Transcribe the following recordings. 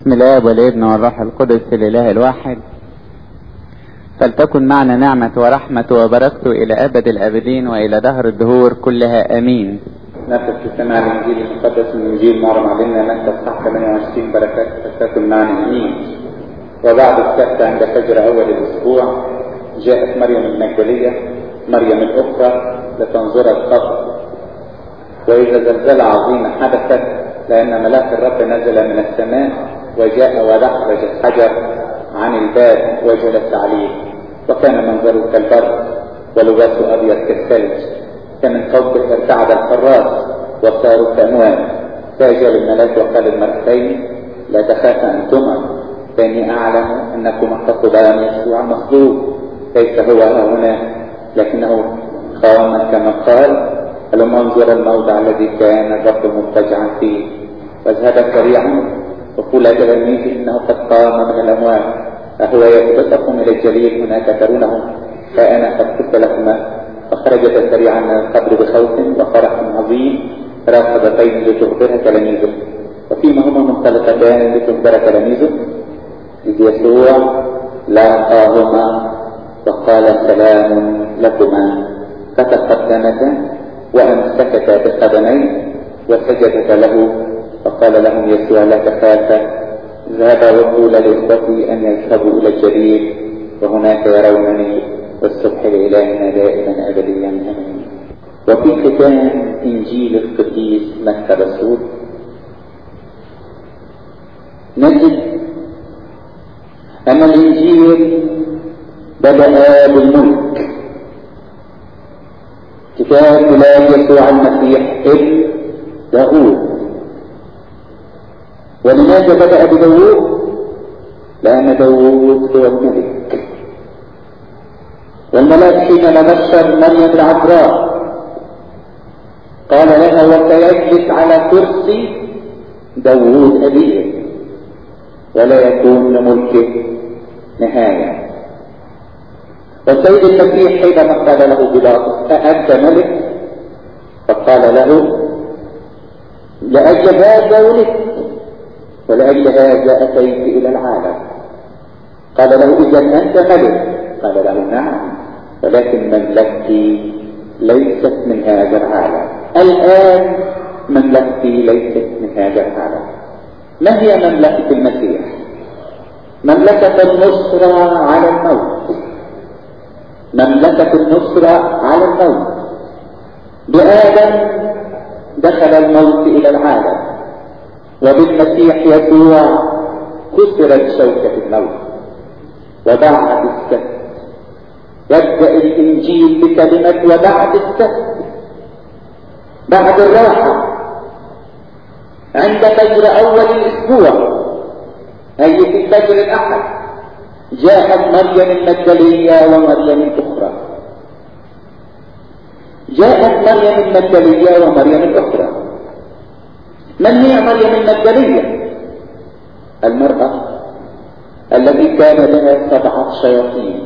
بسم الله والابن والروح القدس الاله الواحد فلتكن معنا نعمة ورحمة وبركته إلى أبد الآبدين وإلى دهر الدهور كلها آمين نفس في سماع الإنجيل المقدس من إنجيل مرم علمنا متى صح 28 بركات فلتكن معنا آمين وبعد السبت عند فجر أول الأسبوع جاءت مريم المجدلية مريم الأخرى لتنظر القبر وإذا زلزلة عظيمة حدثت لأن ملاك الرب نزل من السماء وجاء ودحرج الحجر عن الباب وجلس عليه وكان منظره كالبرد ولباسه أبيض كالثلج كمن فوقه ارتعد الحراس وصاروا كأموال فأجاب الملاك وقال الملكين لا تخافا أنتما فإني أعلم أنكما تطلبان يسوع مصلوب ليس هو هنا لكنه قام كما قال ألم انظر الموضع الذي كان الرب مضطجعا فيه واذهبا سريعا وقول تلاميذه انه قد قام من الاموات فهو يسبقكم الى الجليل هناك ترونه فانا قد قلت لكما فخرجت سريعا من القبر بخوف وفرح عظيم راقبتين لتخبر تلاميذه وفيما هما منطلقتان لتخبر تلاميذه اذ يسوع لاقاهما وقال سلام لكما فتقدمتا وامسكتا بقدميه وسجدتا له فقال لهم يسوع لا تخافا ذهبا وقولا لاخوتي ان يذهبوا الى الجليل وهناك يرونني والصبح لالهنا دائما ابديا امين وفي ختام انجيل القديس متى الرسول نجد ان الانجيل بدا بالملك كتاب ميلاد يسوع المسيح ابن داوود ولماذا بدأ بداوود؟ لأن داوود هو الملك والملاك حينما بشر مريم العذراء قال لها وسيجلس على كرسي داوود أبيه ولا يكون لملكه نهاية والسيد المسيح حينما قال له بلاطس أأنت ملك؟ فقال له لأجل هذا ولدت ولأجل هذا أتيت إلى العالم قال له إذا أنت ملك قال له نعم ولكن مملكتي ليست من هذا العالم الآن مملكتي ليست من هذا العالم ما هي مملكة المسيح مملكة النصرة على الموت مملكة النصرة على الموت بآدم دخل الموت إلى العالم وبالمسيح يسوع كسرت شوكة الموت وبعد السبت يبدأ الإنجيل بكلمة وبعد السبت بعد الراحة عند فجر أول الأسبوع أي في فجر الأحد جاءت مريم المجدلية ومريم الأخرى جاءت مريم المجدلية ومريم الأخرى من هي مريم المجدلية المرأة التي كان لها سبعة شياطين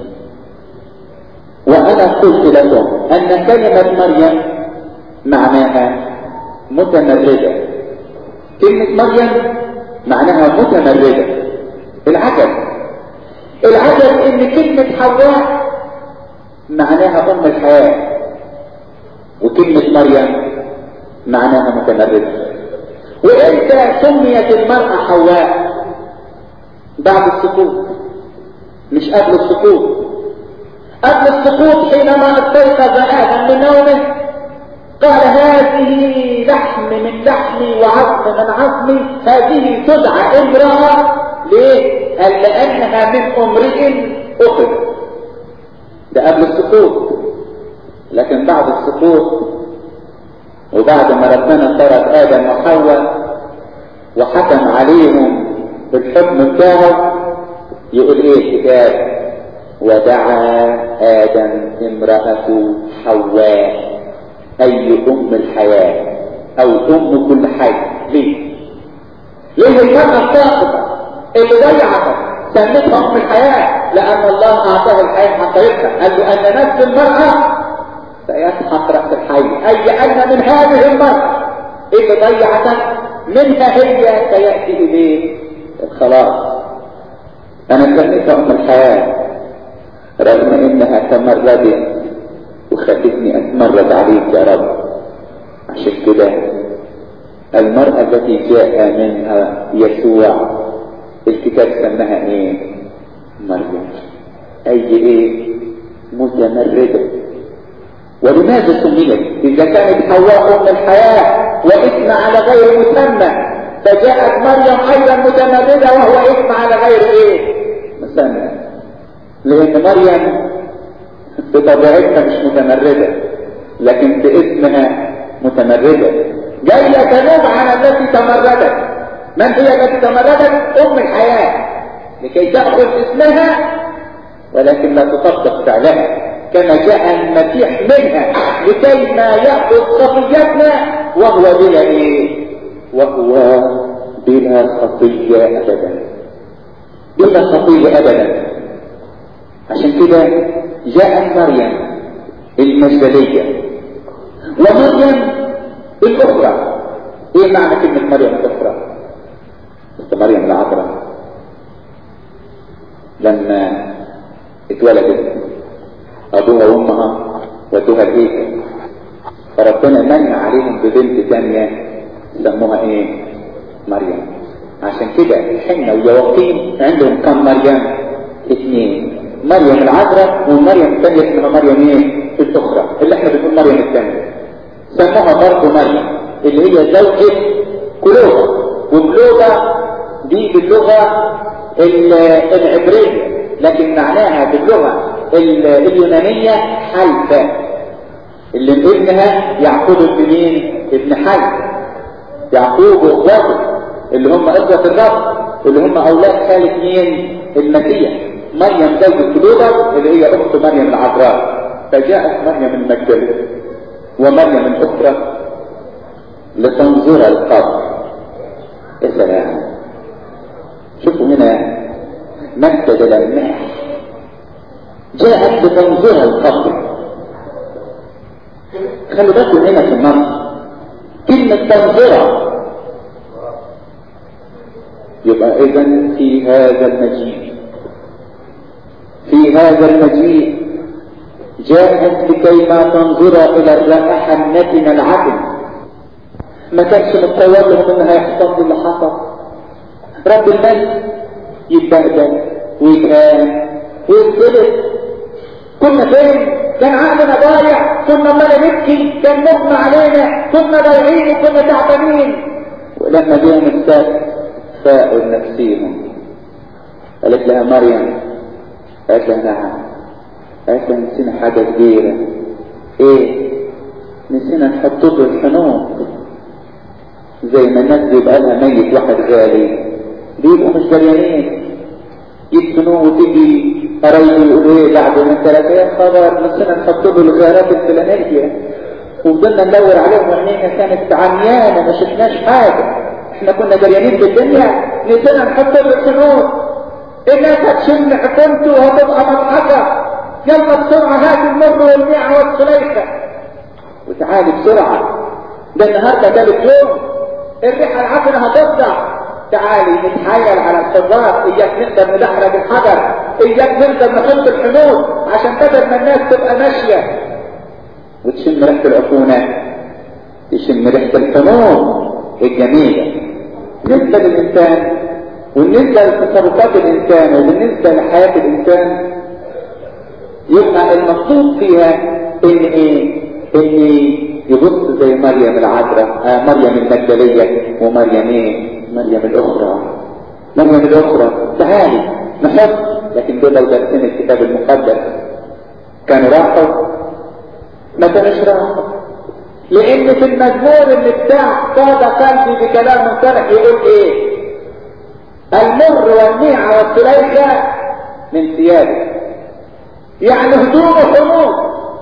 وأنا قلت لكم أن كلمة مريم معناها متمردة كلمة مريم معناها متمردة العجب العجب ان كلمة حواء معناها ام الحياة وكلمة مريم معناها متمردة وامتى سميت المرأة حواء بعد السقوط مش قبل السقوط قبل السقوط حينما استيقظ ادم من نومه قال هذه لحم من لحمي وعظم من عظمي هذه تدعى امرأة ليه؟ قال لأنها من امرئ أخذ ده قبل السقوط لكن بعد السقوط وبعد ما ربنا طرد آدم وحواء وحكم عليهم بالحكم بتاعه يقول ايه الكتاب ودعا آدم امرأة حواء أي أم الحياة أو أم كل حي ليه؟ ليه المرأة الساقطة اللي ضيعت سمتها أم الحياة لأن الله أعطاها الحياة حقيقة قال له أن نفس المرأة سيسحق رأس الحي أي أن من هذه المرأة اللي ضيعت منها هي سيأتي إليه الخلاص انا سميتها ام الحياة رغم انها تمردت وخلتني اتمرد عليك يا رب عشان كده المرأة التي جاء منها يسوع الكتاب سماها ايه مريم اي ايه متمردة ولماذا سميت اذا كانت حواء ام الحياة واسم على غير مسمى فجاءت مريم ايضا متمردة وهو اسم على غير ايه مسمى لان مريم بطبيعتها مش متمردة لكن باسمها متمردة جاية تنوب على التي تمردت من هي التي تمردت ام الحياة لكي تأخذ اسمها ولكن لا تطبق فعلها كما جاء المسيح منها لكي ما يأخذ خطيتنا وهو بلا ايه وهو بلا خطية ابدا بلا خطية ابدا عشان كده جاءت مريم المجدلية ومريم الاخرى ايه معنى كلمة مريم الاخرى بس مريم العذراء لما اتولدت ابوها وامها ودوها الهيكل فربنا من عليهم ببنت ثانية سموها ايه مريم عشان كده حنا ويواقيم عندهم كم مريم اثنين مريم العذراء ومريم الثانية اسمها مريم ايه الاخرى اللي احنا بنقول مريم الثانية سموها برضه مريم اللي هي زوجة كلوبا وكلوبا دي باللغة العبرية لكن معناها باللغة اليونانية حلفة اللي ابنها يعقوب ابن مين؟ ابن حلف يعقوب واخواته اللي هم اخوة الرب اللي هم اولاد خالد مين؟ المسيح مريم زوجة كلوبا اللي هي اخت مريم العذراء فجاءت مريم المجدلة ومريم الاخرى لتنظر القبر يا سلام شوفوا هنا مكتب لماح جاءت لتنظر القبر خلوا بالكم هنا في النص كلمة تنظرة يبقى اذا في هذا المجيء في هذا المجيء جاءت لكي ما تنظر الى الرائحة النتنة العدل ما كانش متصور لهم انها يحصل اللي حصل رب المجد يتبهدل ويتهان ويتقلب كنا فين كان عقلنا ضايع كنا عمال نبكي كان مغمى علينا كنا ضايعين وكنا تعبانين ولما جينا السبت فاقوا نفسيهم قالت لها مريم قالت لها نعم قالت لها نسينا حاجة كبيرة ايه نسينا نحط له الحنون زي ما الناس بيبقى لها ميت واحد غالي بيبقوا مش دريانين يدفنوه وتيجي قرايبي يقولوا ايه بعد ما ثلاثة يا خبر نسينا نحط له الغيارات الفلانية وفضلنا ندور عليهم وعينينا كانت عميانة ما شفناش حاجة احنا كنا دريانين بالدنيا نسينا نحط له الحنون الناس هتشم حكمته وهتبقى مضحكة يلا بسرعة هات المر والميع والسليخة وتعالي بسرعة ده النهاردة ثالث يوم الريحة العفنة هتفضع تعالي نتحايل على الحجار اياك نقدر ندحرج الحجر اياك نقدر نحط الحنود عشان بدل ما الناس تبقى ماشية وتشم ريحة العفونة تشم ريحة الحنود الجميلة بالنسبة للإنسان وبالنسبة لتصرفات الإنسان وبالنسبة لحياة الإنسان يبقى المقصود فيها إن إيه؟ إن يبص زي مريم العذراء آه مريم المجدلية ومريم إيه؟ مريم الأخرى مريم الأخرى تعالي نحط لكن دول لو درسين الكتاب المقدس كانوا راحوا ما كانوش راحوا لأن في المزمور اللي بتاع صاد قلبي بكلام مصطلح يقول إيه؟ المر والميعة والسليكة من ثيابه يعني هدومه حمود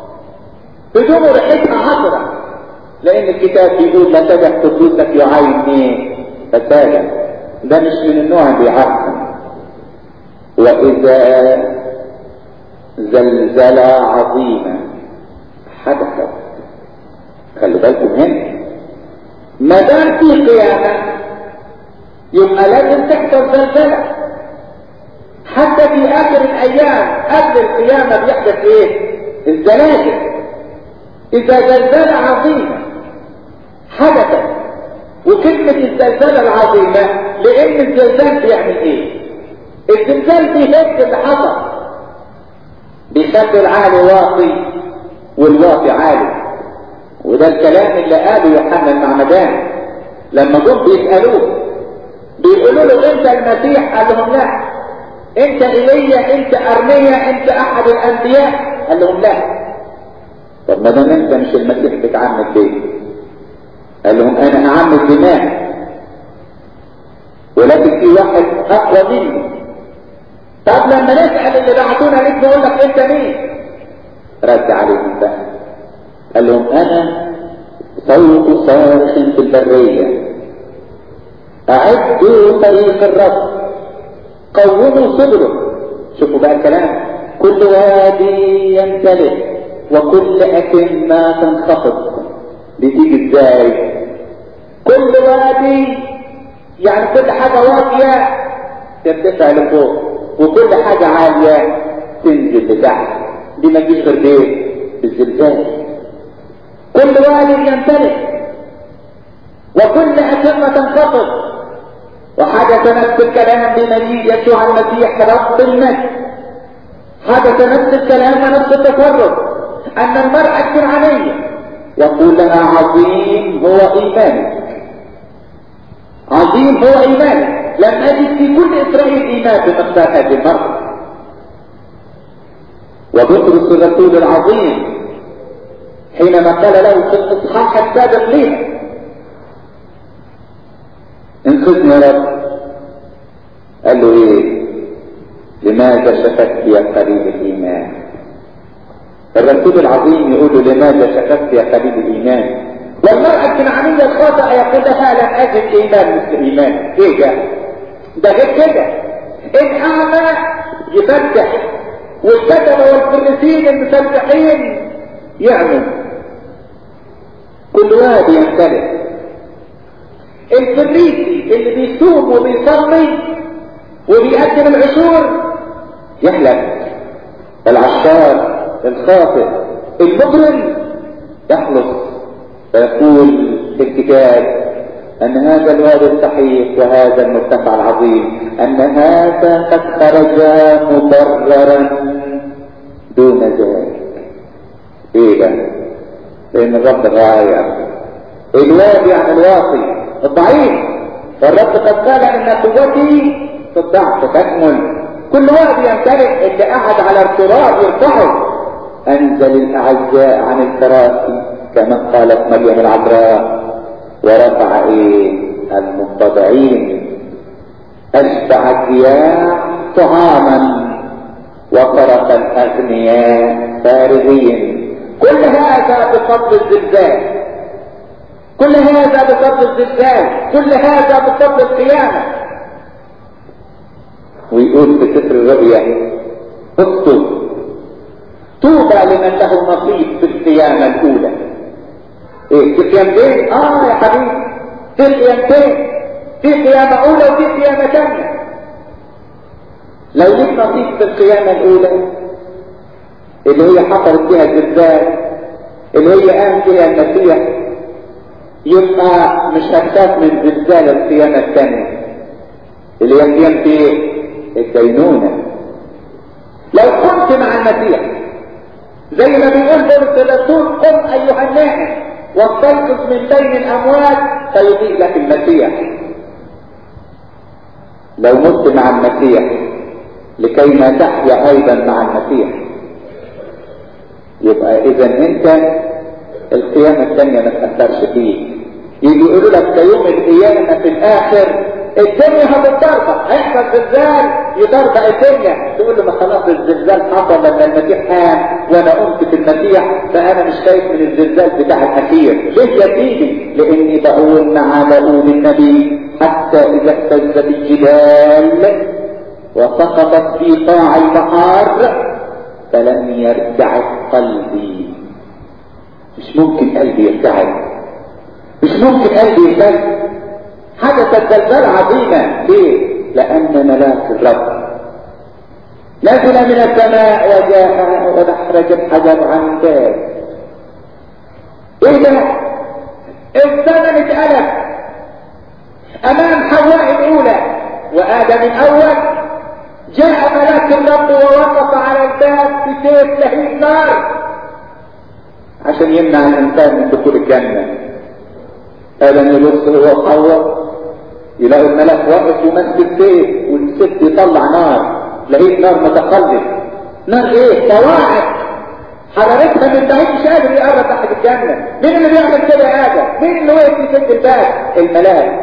هدومه ريحتها عطرة لأن الكتاب بيقول لا تدع قدوسك يعاين ايه؟ فسادا ده مش من النوع اللي بيعرفن وإذا زلزلة عظيمة حدثت خلي بالكم هنا ما دام في قيامة يبقى لازم تحصل زلزلة حتى في اخر الايام قبل القيامة بيحدث ايه الزلازل اذا زلزلة عظيمة حدثت وكلمة الزلزلة العظيمة لان الزلزال بيعمل ايه الزلزال بيهد اللي حصل بيخلي العالي واطي والواطي عالي وده الكلام اللي قاله يوحنا المعمدان لما جم بيسألوه بيقولوا له انت المسيح قال لهم لا انت ايليا انت ارميا انت احد الانبياء قال لهم لا طب ما دام انت مش المسيح بتعمد ليه قال لهم انا هعمد دماء ولكن في واحد اقوى مني طب لما نسال اللي بعتونا ليك نقول لك انت مين رد عليهم بقى قال لهم انا صوت صارخ في البريه اعدوا طريق الرب قوموا صبره شوفوا بقى الكلام كل وادي يمتلئ وكل أكمة تنخفض بتيجي ازاي كل وادي يعني كل حاجة واطية ترتفع لفوق وكل حاجة عالية تنزل لتحت دي ما تجيش غير بايه بالزلزال كل وادي يمتلئ وكل أكمة تنخفض وحدث نفس الكلام بمجيء يسوع المسيح رب المجد حدث نفس الكلام ونفس التفرد ان المرأة الفرعونية يقول لها عظيم هو ايمانك عظيم هو ايمانك لم اجد في كل اسرائيل ايمان بمقدار هذه المرأة وبطرس الرسول العظيم حينما قال له في الاصحاح السابق ليه انقذني يا رب قال له ايه لماذا شككت يا قريب الايمان الرسول العظيم يقول له لماذا شككت يا قريب الايمان والمرأة الكنعانية الخاطئة يقول لها لم أجد إيمان مثل إيمان إيه ده؟ ده غير كده الأعمى يفتح والكتبة والفريسين المسبحين يعمل كل واحد يمتلك الفريسي اللي بيصوم وبيصلي وبيقدم العشور يحلم العشار الخاطئ المجرم يخلص فيقول في الكتاب ان هذا الواد الصحيح وهذا المرتفع العظيم ان هذا قد خرج مبررا دون ذلك ايه ده لان الرب غاية الواد يعني الواطي الضعيف فالرب قد قال ان قوتي في الضعف تكمل كل واحد يمتلك اللي قعد على التراب يرفعه انزل الاعزاء عن الكراسي كما قالت مريم العذراء ورفع ايه المتضعين اشبع الجياع طعاما وطرق الاغنياء فارغين كل هذا بفضل الزلزال كل هذا بفضل الزلزال كل هذا بفضل القيامه ويقول في سفر الرؤيا اكتب طوبى لمن له نصيب في القيامه الاولى ايه في قيامتين اه يا حبيبي في قيامتين في قيامة اولى وفي قيامة ثانية لو ليك نصيب في القيامة الاولى اللي هي حصلت فيها الزلزال اللي هي قام فيها المسيح يبقى مش هتخاف من زلزال القيامة الثانية اللي هي قيامة ايه؟ الدينونة لو كنت مع المسيح زي ما بيقول بولس الرسول قم ايها النائم واستيقظ من بين الاموات فيضيء لك المسيح لو مت مع المسيح لكي ما تحيا ايضا مع المسيح يبقى اذا انت القيامة الثانية ما تأثرش فيك يجي يقولوا لك ده يوم القيامة في الاخر الدنيا هتتضربك هيحصل زلزال يضربك الدنيا تقول له ما خلاص الزلزال حصل لما المسيح قام وانا قمت في المسيح فانا مش خايف من الزلزال بتاع الاخير ليه يا سيدي لاني بقول مع داود النبي حتى اذا اهتزت الجبال وسقطت في قاع البحار فلم يرتعد قلبي مش ممكن قلبي يرتعد مش ممكن قلبي يرتعد حدثت زلزال عظيمة ليه؟ لأن ملاك الرب نزل من السماء وجاء ونحرج الحجر عن الباب ايه ده؟ الزمن اتقلب امام حواء الاولى وادم الاول جاء ملاك الرب ووقف على الباب بسيف لهيب نار عشان يمنع الانسان من دخول الجنه ادم يبص هو وحواء يلاقوا الملاك واقف وماسك السيف والسيف يطلع نار لقيت نار متقلب نار ايه صواعق حرارتها من بعيد مش قادر يقرب تحت الجنة مين اللي بيعمل كده يا آدم مين اللي وقف يسد الباب الملاك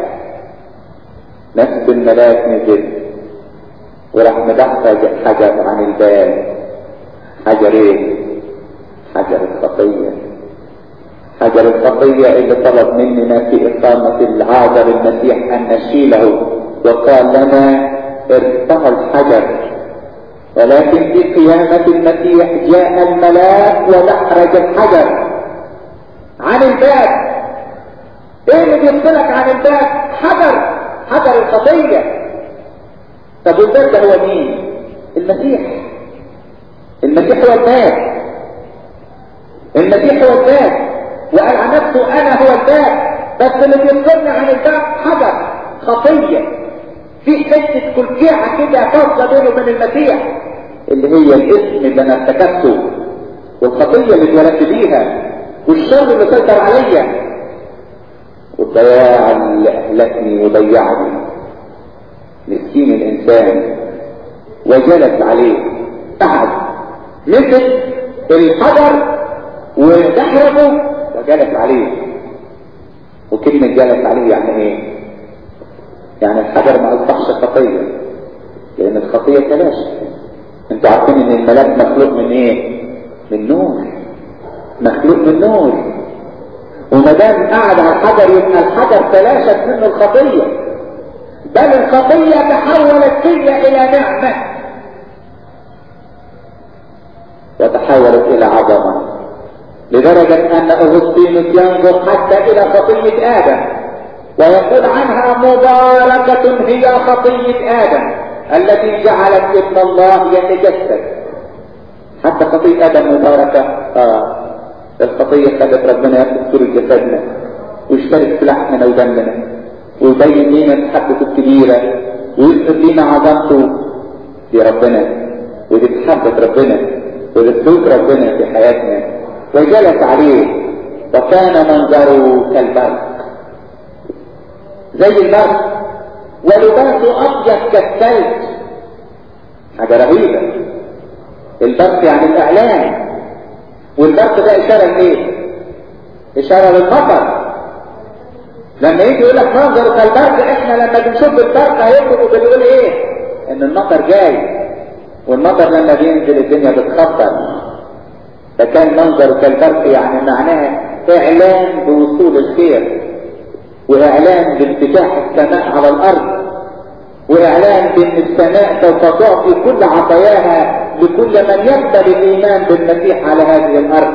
نفس الملاك نزل وراح مدحرج حجر عن الباب حجر ايه حجر الخطية حجر الخطية اللي طلب مننا في إقامة العازر المسيح أن نشيله وقال لنا ارتقى الحجر ولكن في قيامة المسيح جاء الملاك ودحرج الحجر عن الباب ايه اللي بيفصلك عن الباب حجر حجر الخطية طب والباب ده هو مين المسيح المسيح هو الباب المسيح هو الباب وقال عن نفسه انا هو الباب بس اللي بيفصلني عن الباب حجر خطيه في حته كلكيعه كده فاصله بينه وبين المسيح اللي هي الاسم اللي انا ارتكبته والخطيه اللي اتولدت بيها والشر اللي سيطر عليا والضياع اللي اهلكني وضيعني مسكين الانسان وجلس عليه قعد مثل الحجر ودحرجه وجلس عليه وكلمة جلس عليه يعني ايه يعني الحجر ما اصبحش خطية لان الخطية تلاشى انتوا عارفين ان الملاك مخلوق من ايه من نور مخلوق من نور وما دام قعد على الحجر يبقى الحجر تلاشت منه الخطية بل الخطية تحولت فيا الى نعمة وتحولت الى عظمة لدرجة ان اغسطينوس ينظر حتى الى خطية ادم ويقول عنها مباركة هي خطية ادم التي جعلت ابن الله يتجسد حتى خطية ادم مباركة اه الخطية خلت ربنا ياخد صورة جسدنا ويشترك في لحمنا ودمنا ويبين لنا محبته الكبيرة ويثبت لنا عظمته لربنا ودي محبة ربنا ودي سلوك ربنا في حياتنا وجلس عليه وكان منظره كالبرق زي البرق ولباسه ابيض كالثلج حاجه رهيبه البرق يعني الاعلان والبرق ده اشاره لايه اشاره للمطر لما يجي يقول لك منظر كالبرق احنا لما بنشوف البرق هيبقوا بنقول ايه ان المطر جاي والمطر لما بينزل الدنيا بتخطر فكان منظر كالبرق يعني معناه اعلان بوصول الخير واعلان بانفتاح السماء على الارض واعلان بان السماء سوف تعطي كل عطاياها لكل من يقبل الايمان بالمسيح على هذه الارض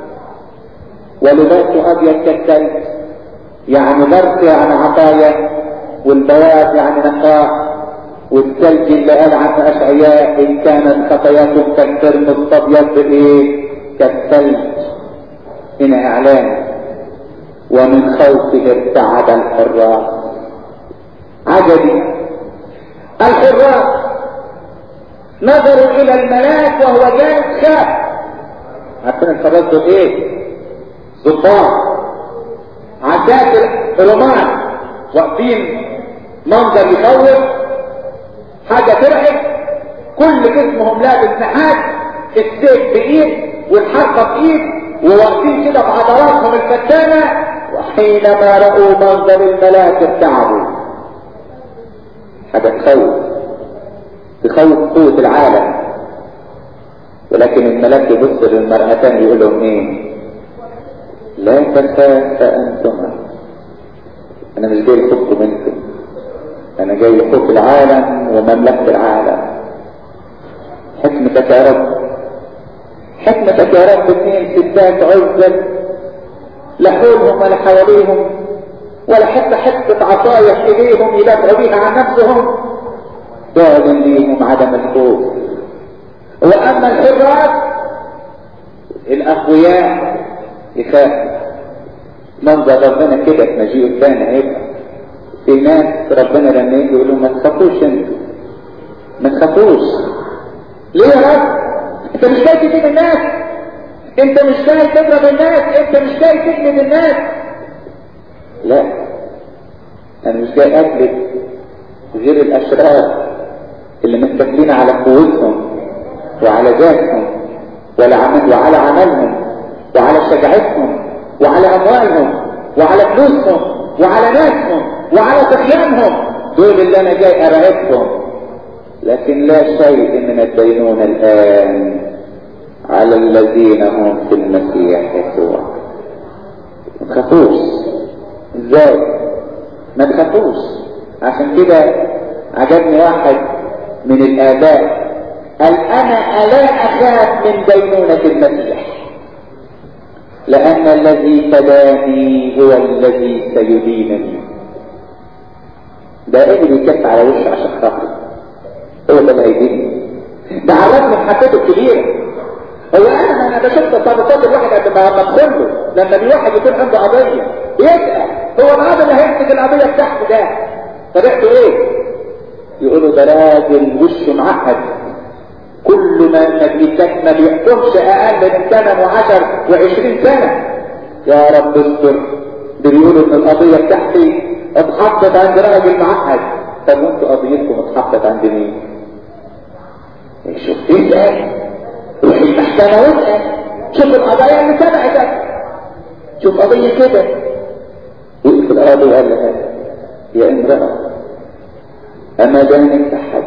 ولباسه ابيض كالثلج يعني برق يعني عطايا والبياض يعني نقاء والثلج اللي قال عنه اشعياء ان كانت خطاياكم كالترمس فابيض بايه كالثلج هنا اعلان ومن خوفه ارتعد الحراس عجبي الحراس نظروا الى الملاك وهو جالس خاف عارفين الحراس دول ايه ضباط عساكر رومان واقفين منظر يخوف حاجه ترعب كل جسمهم لابس نحاس السيف بايد والحرقه بايد وواقفين كده بعضلاتهم الفتانه وحينما رأوا منظر الملاك ارتعبوا حاجة تخوف تخوف قوة العالم ولكن الملاك يبص للمرأتان يقول لهم ايه لا تخافا انتما انا مش جاي لخوفكم انتم انا جاي لخوف العالم ومملكة العالم حكمتك يا رب حكمتك يا رب اثنين ستات عزل لا حولهم ولا حواليهم ولا حتى حتة عصاية في ايديهم يدافعوا بيها عن نفسهم دول ليهم عدم الخوف واما الحراس الاقوياء يخافوا منظر ربنا كده في مجيء الثاني هيبقى في ناس ربنا لما يجي يقول لهم ما تخافوش انتوا ما تخافوش ليه يا رب انت مش جاي تجيب الناس انت مش جاي تضرب الناس انت مش جاي تجلد الناس لا انا مش جاي اجلد غير الاشرار اللي متكلين على قوتهم وعلى ذاتهم وعلى عمل وعلى عملهم وعلى شجاعتهم وعلى اموالهم وعلى فلوسهم وعلى ناسهم وعلى سخيانهم دول اللي انا جاي ارعبهم لكن لا شيء من الدينونة الان على الذين هم في المسيح يسوع ما تخافوش ازاي ما تخافوش عشان كده عجبني واحد من الاباء قال انا لا اخاف من دينونة المسيح لان الذي فداني هو الذي سيدينني ده ايه اللي بيكف على وشه عشان خاطري هو ده اللي هيديني ده عرفني محبته الكبيره هو انا انا بشوف تصرفات الواحد قد ما بدخل له لما الواحد يكون عنده قضيه يسال هو القاضي اللي هيمسك القضيه بتاعته ده طريقته ايه؟ يقولوا ده راجل وشه معقد كل ما المجلسات ما بيحكمش اقل من 8 و10 و20 سنه يا رب استر بيقولوا ان القضيه بتاعتي اتحطت عند راجل معقد طب وانتوا قضيتكم اتحطت عند مين؟ شوف اسال روح المحكمه واسال شوف القضايا اللي سبقتك شوف قضيه كده وقف القاضي وقال لها يا امراه اما دانك احد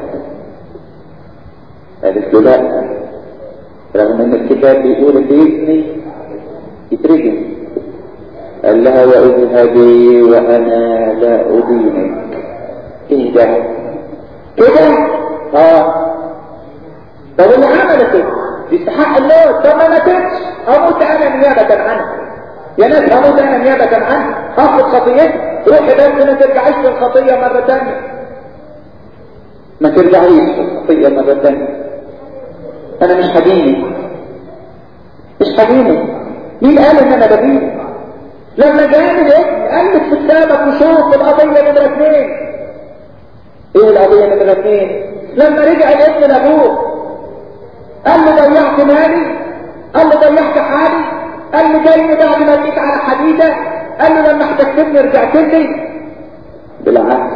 قالت له لا رغم ان الكتاب بيقول اللي يزني يترجم قال لها واذهبي وانا لا ادينك ايه ده كده اه طب اللي عملت كده يستحق الموت طب ما ماتتش اموت انا نيابه عنها يا ناس اموت انا نيابه عنها هاخد خطيتي روحي بس ما ترجعيش للخطيه مره ثانيه ما ترجعيش للخطيه مره ثانيه انا مش هديني مش هديني مين قال ان انا بديني لما جاني الابن قلت في كتابك وشوف القضيه نمره اثنين ايه القضيه نمره اثنين لما رجع الابن لابوه قال له ضيعت مالي قال له ضيعت حالي قال له جايني بعد ما جيت على حديده قال له لما احتجتني رجعت لي بالعكس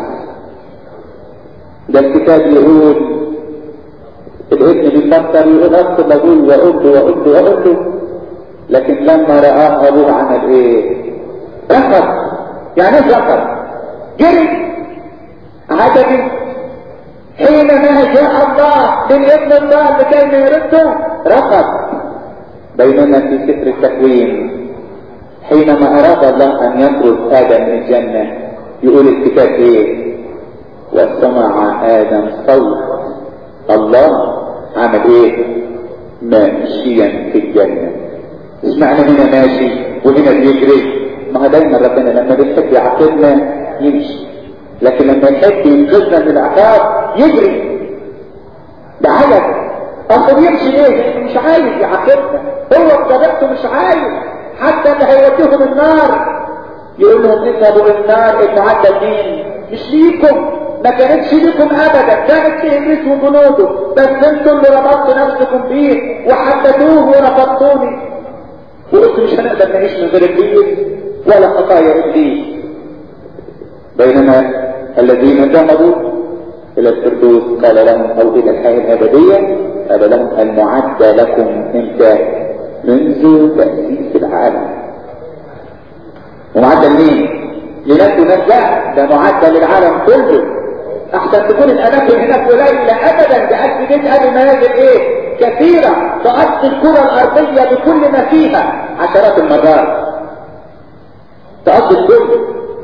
ده الكتاب يقول الابن بيفكر يقول ادخل لابوي واقول له واقول له واقول له لكن لما رآه ابوه عمل ايه؟ رفض يعني ايه رفض؟ جري عجبي حينما جاء الله للابن الله لكي ما يرده رفض بينما في سفر التكوين حينما اراد الله ان يطرد ادم من الجنه يقول الكتاب ايه وسمع ادم صوت الله عمل ايه ماشيا في الجنه اسمعنا هنا ماشي وهنا بيجري ما هو دايما ربنا لما بيحب يعاقبنا يمشي لكن لما يحب ينقذنا من العقاب يجري ده عجب اصل يمشي ليه لانه مش عايز يعاقبنا هو بطبيعته مش عايز حتى اللي هيوديهم النار يقول لهم اذهبوا النار اتعدى مين مش ليكم ما كانتش ليكم ابدا كانت لابليس وجنوده بس انتوا اللي ربطتوا نفسكم بيه وحددوه ورفضتوني وقلت مش هنقدر نعيش من غير ابليس ولا خطايا ابليس بينما الذين ذهبوا الى الفردوس قال لهم او الى الحياه الابديه قال لهم المعد لكم امتى منذ تاسيس العالم ومعدل مين لناس وناس لا ده معدل للعالم كله احسن تكون الاماكن هناك قليله ابدا ده الف بيت ابي منازل ايه كثيره تغطي الكره الارضيه بكل ما فيها عشرات المرات تغطي الكل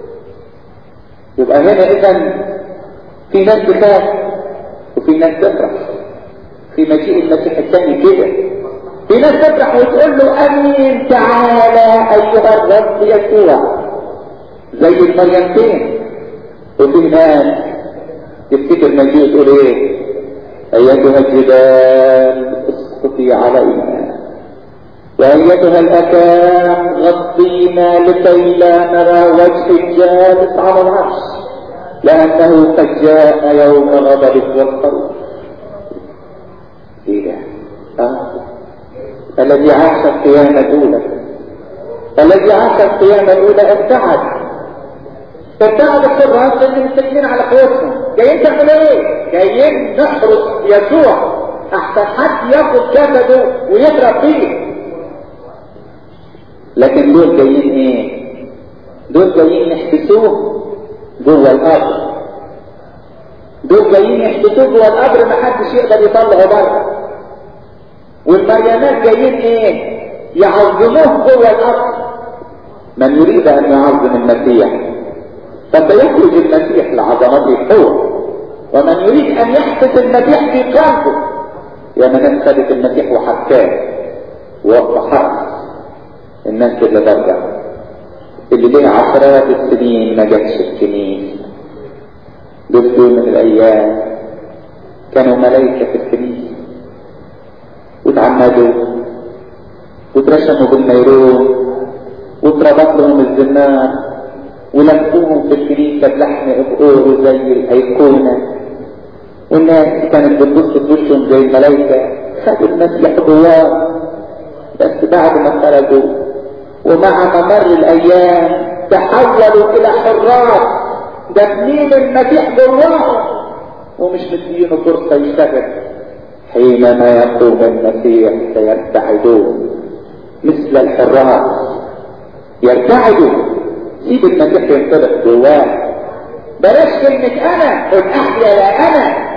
يبقى هنا اذا في ناس تخاف وفي ناس تفرح في مجيء المسيح الثاني كده في ناس تفرح وتقول له امين تعالى ايها الرب يسوع زي المريمتين وفي ناس تفتكر نجي تقول ايه ايتها الجبال اسقطي علينا وايتها الاكام غطينا لكي لا نرى وجه الجالس على العرش لانه قد جاء يوم غضبك والخروف ايه ده آه. الذي عاش القيامة الأولى الذي عاش القيامة الأولى ابتعد ابتعد الشرار اللي مستكين على قوتهم جايين تعملوا ايه؟ جايين نحرس يسوع احسن حد ياخد جسده ويضرب فيه لكن دول جايين ايه؟ دول جايين يحبسوه جوه القبر دول جايين يحبسوه جوه القبر محدش يقدر يطلعه بره والمريمات جايين ايه يعظموه جوه الارض من يريد ان يعظم المسيح فسيخرج المسيح لعظمته هو ومن يريد ان يحبس المسيح في قلبه يا من خدت المسيح وحكاه وحرس الناس اللي برجع اللي ليه عشرات السنين ما جاتش الكنيسه دول يوم من الايام كانوا ملائكه في الكنيسه واتعمدوا واترشموا بالنيرون واتربط لهم الزنار ولفوهم في الكنيسه بلحم بقور زي الايقونه والناس كانت بتبص في وشهم زي الملائكه خدوا المسيح جواه بس بعد ما خرجوا ومع ممر الايام تحولوا الى حراس دافنين المسيح جواهم ومش مدينه فرصه يشتغل حينما يقوم المسيح سيرتعدون مثل الحراس يرتعدوا سيب المسيح ينطلق جواه بلاش كلمة أنا قل أحيا لا أنا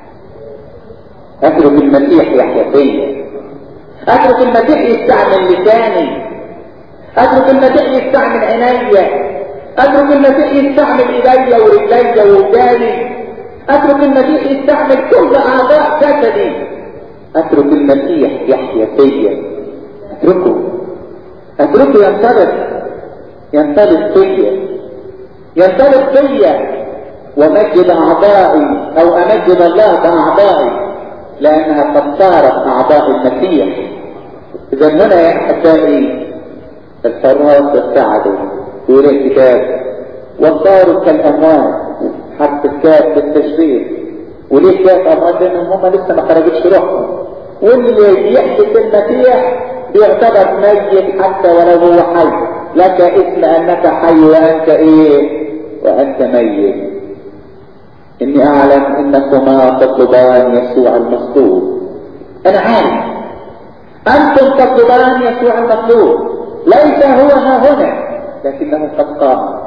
أترك المسيح يحيا فيا أترك المسيح يستعمل لساني أترك المسيح يستعمل عينيا أترك المسيح يستعمل إيديا ورجليا ووداني اترك المسيح يستعمل كل اعضاء جسدي اترك المسيح يحيا فيا اتركه اتركه ينطلق ينطلق فيا ينطلق فيا ومجد اعضائي او امجد الله باعضائي لانها قد صارت اعضاء المسيح اذا هنا يا احبائي الحراس ابتعدوا يقول الكتاب وصاروا كالاموات حرف الكاف بالتشبيه وليه كاف اموات لانهم هم لسه ما خرجتش روحهم واللي بيحدث المسيح بيعتبر ميت حتى ولو هو حي لك اسم انك حي وانت ايه وانت ميت اني اعلم انكما تطلبان يسوع المصلوب انا عارف انتم تطلبان يسوع المصلوب ليس هو ها هنا لكنه قد قام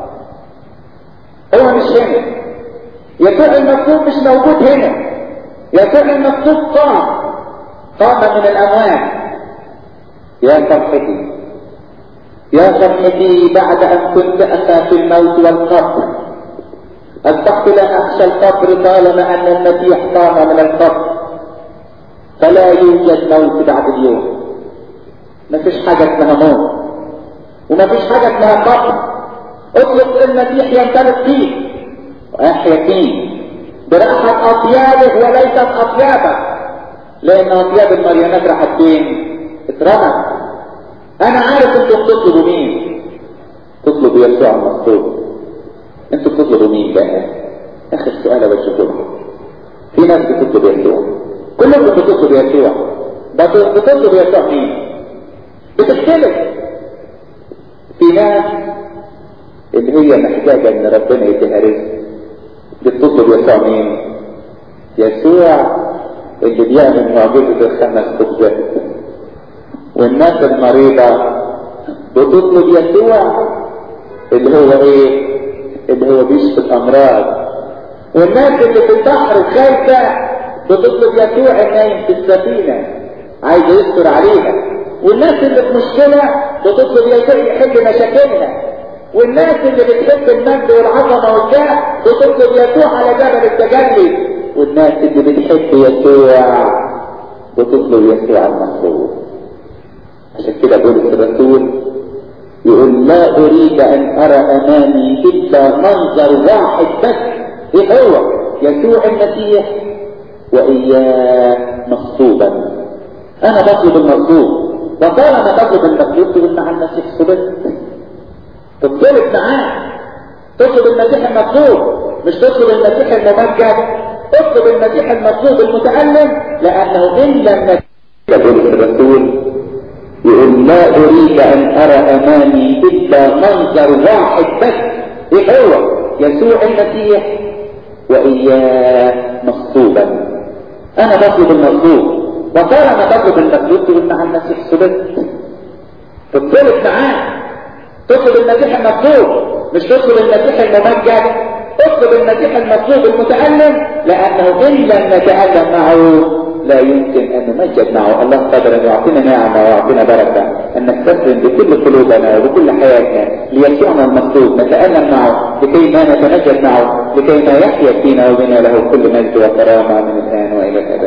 هو مش هنا يسوع المكتوب مش موجود هنا يسوع المكتوب قام قام من الاموات يا فرحتي يا فرحتي بعد ان كنت اخاف الموت والقبر اصبحت لا اخشى القبر طالما ان المسيح قام من القبر فلا يوجد موت بعد اليوم ما فيش حاجه اسمها موت وما فيش حاجه اسمها قبر اطلق المسيح ينطلق فيك واحيا فيه براحة اطيابه وليست اطيابك لان اطياب المريمات راحت فين اترمت انا عارف انتم بتطلبوا مين تطلبوا يسوع المصلوب انتم بتطلبوا مين بقى اخر سؤال بشوفه في ناس بتطلب يسوع كلكم بتطلب يسوع بس بتطلب يسوع مين بتختلف في ناس اللي هي محتاجة ان ربنا يديها رزق بتطلب يسوع مين يسوع اللي بيعمل معجزة الخمس خبزات والناس المريضة بتطلب يسوع اللي هو ايه اللي هو بيشفي الامراض والناس اللي في البحر خايفة بتطلب يسوع النايم في السفينة عايز يستر عليها والناس اللي في مشكلة بتطلب يسوع يحل مشاكلها والناس اللي بتحب المجد والعظمه والجاه بتطلب يسوع على جبل التجلي والناس اللي بتحب يسوع بتطلب يسوع المصلوب عشان كده بولس الرسول يقول لا اريد ان ارى امامي الا منظر واحد بس ايه هو يسوع المسيح واياه مصلوبا انا بطلب المطلوب وطالما بطلب المطلوب تقول مع المسيح صلبت تطلب معاه تطلب المسيح المطلوب مش تطلب المسيح الممجد اطلب المسيح المطلوب المتعلم لانه ان لم يقول الرسول يقول لا اريد ان ارى امامي الا منظر واحد بس ايه هو يسوع المسيح واياه مصلوبا انا بطلب المطلوب وطالما بطلب المطلوب تقول مع المسيح صلبت تطلب معاه تطلب المسيح المطلوب مش تطلب المسيح الممجد اطلب المسيح المطلوب المتعلم لانه ان لم نتعلم معه لا يمكن ان نمجد معه الله قادر ان يعطينا نعمه ويعطينا بركه ان نستسلم بكل قلوبنا وبكل حياتنا ليسوعنا المطلوب نتالم معه لكي ما نتمجد معه لكي ما يحيا فينا وبنا له كل مجد وكرامه من الان والى الابد